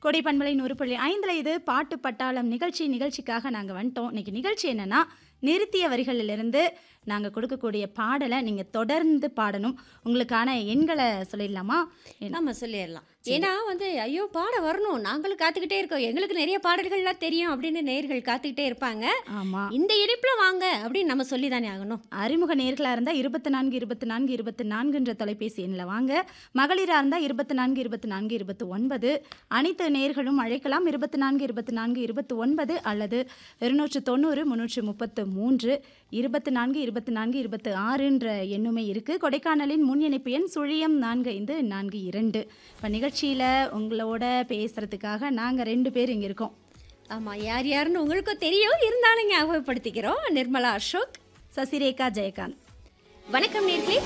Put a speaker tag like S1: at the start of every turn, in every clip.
S1: கொடை பண்பலை நூறு புள்ளி ஐந்தில் இது பாட்டு பட்டாளம் நிகழ்ச்சி நிகழ்ச்சிக்காக நாங்கள் வந்துட்டோம் இன்னைக்கு நிகழ்ச்சி என்னன்னா நிறுத்திய வரிகளிலிருந்து நாங்கள் கொடுக்கக்கூடிய பாடலை நீங்கள் தொடர்ந்து பாடணும் உங்களுக்கான எண்களை சொல்லிடலாமா
S2: நம்ம சொல்லிடலாம் ஏன்னா வந்து ஐயோ பாட வரணும் நாங்களும் காத்துக்கிட்டே இருக்கோம் எங்களுக்கு நிறைய பாடல்கள்லாம் தெரியும் அப்படின்னு நேர்கள் காத்துக்கிட்டே இருப்பாங்க
S1: ஆமாம்
S2: இந்த இணைப்புல வாங்க அப்படின்னு நம்ம சொல்லி தானே ஆகணும்
S1: அறிமுக நேர்களாக இருந்தால் இருபத்தி நான்கு இருபத்தி நான்கு இருபத்தி நான்குன்ற தொலைபேசி எண்ணில் வாங்க மகளிராக இருந்தால் இருபத்தி நான்கு இருபத்தி நான்கு இருபத்தி ஒன்பது அனைத்து நேர்களும் அழைக்கலாம் இருபத்தி நான்கு இருபத்தி நான்கு இருபத்தி ஒன்பது அல்லது இருநூற்று தொண்ணூறு முந்நூற்று முப்பத்து மூன்று இருபத்தி நான்கு இருபத்தி நான்கு இருபத்தி ஆறுன்ற எண்ணுமே இருக்குது கொடைக்கானலின் முன் இணைப்பு எண் சுழியம் நான்கு ஐந்து நான்கு இரண்டு இப்போ நிகழ்ச்சியில் உங்களோட பேசுகிறதுக்காக நாங்கள் ரெண்டு பேர் இங்கே இருக்கோம்
S2: ஆமா யார் யாருன்னு உங்களுக்கும் தெரியும் இருந்தாலும் ஞாபகப்படுத்திக்கிறோம் நிர்மலா அசோக்
S1: சசிரேகா ஜெயகாந்த்
S2: வணக்கம் நேர்களே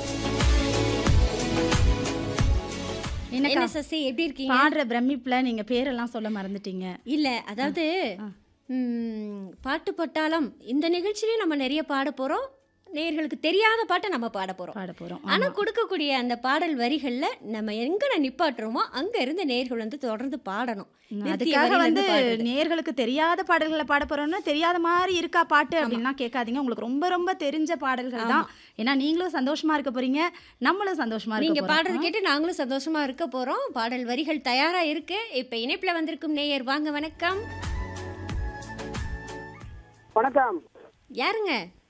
S1: என்னக்கா
S2: என்ன சசி எப்படி இருக்கீங்க
S1: பாடுற பிரமிப்பில் நீங்கள் பேரெல்லாம் சொல்ல மறந்துட்டீங்க
S2: இல்ல அதாவது ம், பாட்டு பட்டாளம் இந்த நிகழ்ச்சியிலையும் நம்ம நிறைய பாட போறோம் நேர்களுக்கு தெரியாத பாட்டை நம்ம பாட போறோம்
S1: பாட போகிறோம்
S2: ஆனா கொடுக்கக்கூடிய அந்த பாடல் வரிகள்ல நம்ம எங்க நிப்பாட்டுறோமோ அங்க இருந்து நேர்கள் வந்து தொடர்ந்து பாடணும் நிறுத்திய
S1: அதுக்காக
S2: வரியில
S1: வந்து
S2: இருந்து பாடுறது.
S1: நேர்களுக்கு தெரியாத பாடல்களை பாட போறோம்னா தெரியாத மாதிரி இருக்கா பாட்டு அப்படின்லாம் கேட்காதீங்க உங்களுக்கு ரொம்ப ரொம்ப தெரிஞ்ச பாடல்கள் தான் ஏன்னா நீங்களும் சந்தோஷமா இருக்க போறீங்க நம்மளும் சந்தோஷமா இருக்க
S2: நீங்க
S1: போறோம்.
S2: பாடுறது கேட்டு நாங்களும் சந்தோஷமா இருக்க போறோம் பாடல் வரிகள் தயாரா இருக்கு இப்ப இணைப்புல வந்திருக்கும் நேயர் வாங்க வணக்கம்
S3: வணக்கம்
S2: யாருங்க